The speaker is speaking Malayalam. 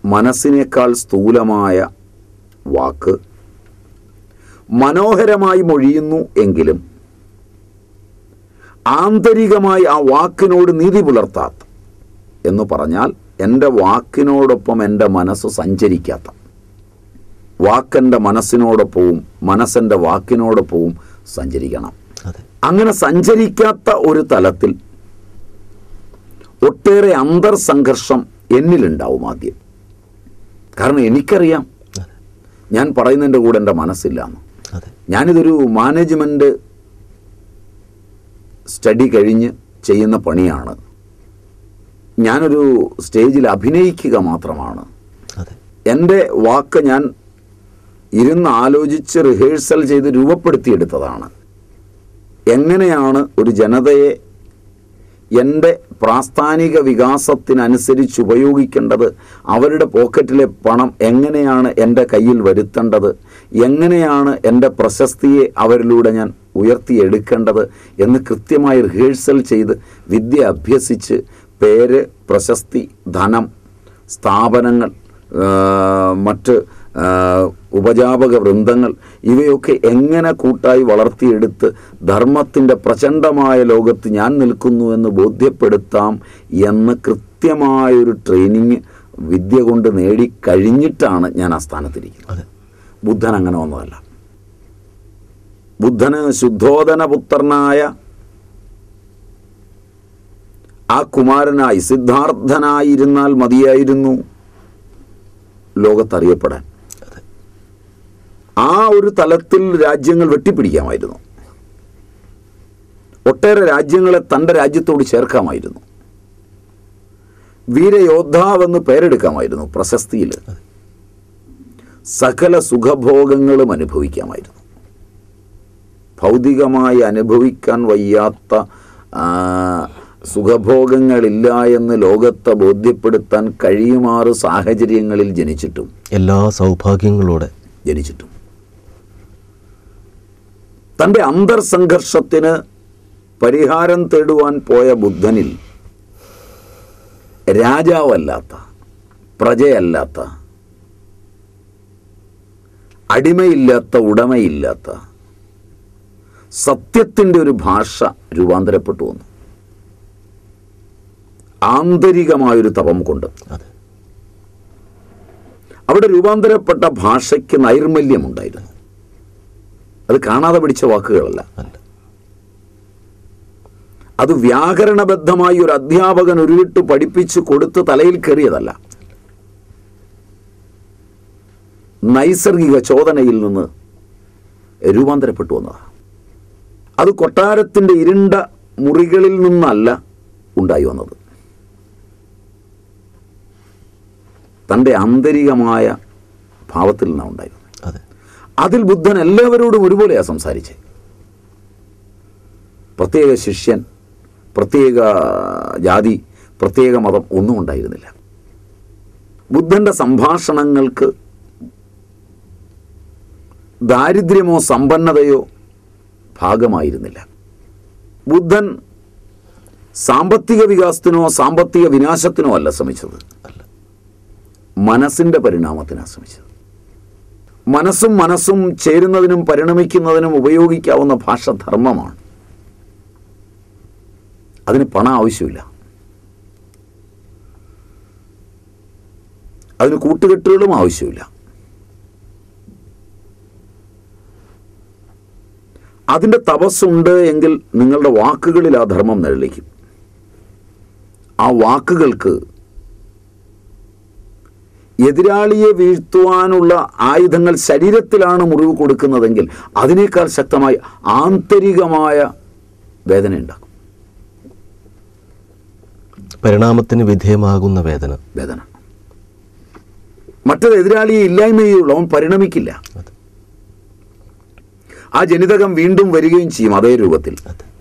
മനസ്സിനേക്കാൾ സ്ഥൂലമായ വാക്ക് മനോഹരമായി മൊഴിയുന്നു എങ്കിലും ആന്തരികമായി ആ വാക്കിനോട് നീതി പുലർത്താത്ത എന്ന് പറഞ്ഞാൽ എൻ്റെ വാക്കിനോടൊപ്പം എൻ്റെ മനസ്സ് സഞ്ചരിക്കാത്ത വാക്കെൻ്റെ മനസ്സിനോടൊപ്പവും മനസ്സെൻ്റെ വാക്കിനോടൊപ്പവും സഞ്ചരിക്കണം അതെ അങ്ങനെ സഞ്ചരിക്കാത്ത ഒരു തലത്തിൽ ഒട്ടേറെ അന്തർസംഘർഷം എന്നിലുണ്ടാവും ആദ്യം കാരണം എനിക്കറിയാം ഞാൻ പറയുന്നതിൻ്റെ കൂടെ എൻ്റെ മനസ്സില്ലാന്ന് അതെ ഞാനിതൊരു മാനേജ്മെൻറ്റ് സ്റ്റഡി കഴിഞ്ഞ് ചെയ്യുന്ന പണിയാണ് ഞാനൊരു സ്റ്റേജിൽ അഭിനയിക്കുക മാത്രമാണ് അതെ എൻ്റെ വാക്ക് ഞാൻ ഇരുന്ന് ആലോചിച്ച് റിഹേഴ്സൽ ചെയ്ത് രൂപപ്പെടുത്തിയെടുത്തതാണ് എങ്ങനെയാണ് ഒരു ജനതയെ എൻ്റെ പ്രാസ്ഥാനിക വികാസത്തിനനുസരിച്ച് ഉപയോഗിക്കേണ്ടത് അവരുടെ പോക്കറ്റിലെ പണം എങ്ങനെയാണ് എൻ്റെ കയ്യിൽ വരുത്തേണ്ടത് എങ്ങനെയാണ് എൻ്റെ പ്രശസ്തിയെ അവരിലൂടെ ഞാൻ ഉയർത്തിയെടുക്കേണ്ടത് എന്ന് കൃത്യമായി റിഹേഴ്സൽ ചെയ്ത് വിദ്യ അഭ്യസിച്ച് പേര് പ്രശസ്തി ധനം സ്ഥാപനങ്ങൾ ആ, മറ്റ് ആ, ഉപജാപക വൃന്ദങ്ങൾ ഇവയൊക്കെ എങ്ങനെ കൂട്ടായി വളർത്തിയെടുത്ത് ധർമ്മത്തിൻ്റെ പ്രചണ്ഡമായ ലോകത്ത് ഞാൻ നിൽക്കുന്നു എന്ന് ബോധ്യപ്പെടുത്താം എന്ന് കൃത്യമായൊരു ട്രെയിനിങ് വിദ്യ കൊണ്ട് നേടിക്കഴിഞ്ഞിട്ടാണ് ഞാൻ ആ സ്ഥാനത്തിരിക്കുന്നത് അതെ ബുദ്ധൻ അങ്ങനെ ഒന്നുമല്ല ബുദ്ധന് ശുദ്ധോധന പുത്രനായ ആ കുമാരനായി സിദ്ധാർത്ഥനായിരുന്നാൽ മതിയായിരുന്നു ലോകത്തറിയപ്പെടാൻ അതെ ആ ഒരു തലത്തിൽ രാജ്യങ്ങൾ വെട്ടിപ്പിടിക്കാമായിരുന്നു ഒട്ടേറെ രാജ്യങ്ങളെ തൻ്റെ രാജ്യത്തോട് ചേർക്കാമായിരുന്നു വീരയോദ്ധാവെന്ന് പേരെടുക്കാമായിരുന്നു പ്രശസ്തിയിൽ സകല സുഖഭോഗങ്ങളും അനുഭവിക്കാമായിരുന്നു ഭൗതികമായി അനുഭവിക്കാൻ വയ്യാത്ത ആ, സുഖഭോഗങ്ങളില്ല എന്ന് ലോകത്തെ ബോധ്യപ്പെടുത്താൻ കഴിയുമാറ് സാഹചര്യങ്ങളിൽ ജനിച്ചിട്ടും എല്ലാ സൗഭാഗ്യങ്ങളോടെ ജനിച്ചിട്ടും തൻ്റെ അന്തർസംഘർഷത്തിന് പരിഹാരം തേടുവാൻ പോയ ബുദ്ധനിൽ രാജാവല്ലാത്ത പ്രജയല്ലാത്ത അടിമയില്ലാത്ത ഉടമയില്ലാത്ത സത്യത്തിൻ്റെ ഒരു ഭാഷ രൂപാന്തരപ്പെട്ടു വന്നു ആന്തരികമായൊരു തപം കൊണ്ട് അതെ അവിടെ രൂപാന്തരപ്പെട്ട ഭാഷയ്ക്ക് നൈർമല്യമുണ്ടായിരുന്നു അത് കാണാതെ പിടിച്ച വാക്കുകളല്ല അല്ല അത് വ്യാകരണബദ്ധമായി ഒരു അധ്യാപകൻ ഉരുവിട്ട് പഠിപ്പിച്ച് കൊടുത്ത് തലയിൽ കയറിയതല്ല നൈസർഗിക ചോദനയിൽ നിന്ന് രൂപാന്തരപ്പെട്ടു വന്നതാണ് അത് കൊട്ടാരത്തിൻ്റെ ഇരുണ്ട മുറികളിൽ നിന്നല്ല ഉണ്ടായി വന്നത് തൻ്റെ ആന്തരികമായ ഭാവത്തിൽ നിന്നാണ് ഉണ്ടായി വന്നത് അതെ അതിൽ ബുദ്ധൻ എല്ലാവരോടും ഒരുപോലെയാണ് സംസാരിച്ചത് പ്രത്യേക ശിഷ്യൻ പ്രത്യേക ജാതി പ്രത്യേക മതം ഒന്നും ഉണ്ടായിരുന്നില്ല ബുദ്ധൻ്റെ സംഭാഷണങ്ങൾക്ക് ദാരിദ്ര്യമോ സമ്പന്നതയോ ഭാഗമായിരുന്നില്ല ബുദ്ധൻ സാമ്പത്തിക വികാസത്തിനോ സാമ്പത്തിക വിനാശത്തിനോ അല്ല ശ്രമിച്ചത് അല്ല മനസ്സിൻ്റെ പരിണാമത്തിനാണ് ശ്രമിച്ചത് മനസ്സും മനസ്സും ചേരുന്നതിനും പരിണമിക്കുന്നതിനും ഉപയോഗിക്കാവുന്ന ഭാഷ ധർമ്മമാണ് അതിന് പണം ആവശ്യമില്ല അതിന് കൂട്ടുകെട്ടുകളും ആവശ്യമില്ല അതിൻ്റെ തപസ്സുണ്ട് എങ്കിൽ നിങ്ങളുടെ വാക്കുകളിൽ ആ ധർമ്മം നിഴലിക്കും ആ വാക്കുകൾക്ക് എതിരാളിയെ വീഴ്ത്തുവാനുള്ള ആയുധങ്ങൾ ശരീരത്തിലാണ് മുറിവ് കൊടുക്കുന്നതെങ്കിൽ അതിനേക്കാൾ ശക്തമായി ആന്തരികമായ വേദന ഉണ്ടാക്കും പരിണാമത്തിന് വിധേയമാകുന്ന വേദന വേദന മറ്റൊരു എതിരാളിയെ ഇല്ലായ്മയുള്ളൂ അവൻ പരിണമിക്കില്ല അതെ ആ ജനിതകം വീണ്ടും വരികയും ചെയ്യും അതേ രൂപത്തിൽ അതെ